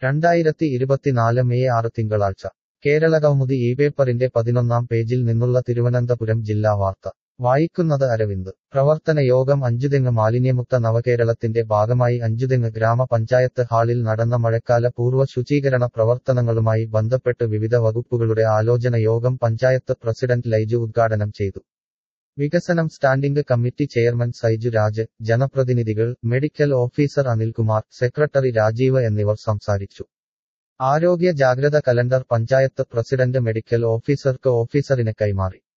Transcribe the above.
രണ്ടായിരത്തി ഇരുപത്തിനാല് മെയ് ആറ് തിങ്കളാഴ്ച കേരളകൗമുദി ഈ പേപ്പറിന്റെ പതിനൊന്നാം പേജിൽ നിന്നുള്ള തിരുവനന്തപുരം ജില്ലാ വാർത്ത വായിക്കുന്നത് അരവിന്ദ് പ്രവർത്തന യോഗം അഞ്ചുതെങ്ങ് മാലിന്യമുക്ത നവകേരളത്തിന്റെ ഭാഗമായി അഞ്ചുതെങ്ങ് ഗ്രാമപഞ്ചായത്ത് ഹാളിൽ നടന്ന മഴക്കാല പൂർവ്വ ശുചീകരണ പ്രവർത്തനങ്ങളുമായി ബന്ധപ്പെട്ട് വിവിധ വകുപ്പുകളുടെ ആലോചന യോഗം പഞ്ചായത്ത് പ്രസിഡന്റ് ലൈജു ഉദ്ഘാടനം ചെയ്തു വികസനം standing committee chairman Saiju Raj ജനപ്രതിനിധികൾ medical officer Anilkumar secretary Rajeev എന്നിവർ സംസാരിച്ചു ആരോഗ്യ ജാഗ്രത കലണ്ടർ പഞ്ചായത്ത് പ്രസിഡന്റ് മെഡിക്കൽ ഓഫീസർക്ക് ഓഫീസറിന് കൈമാറി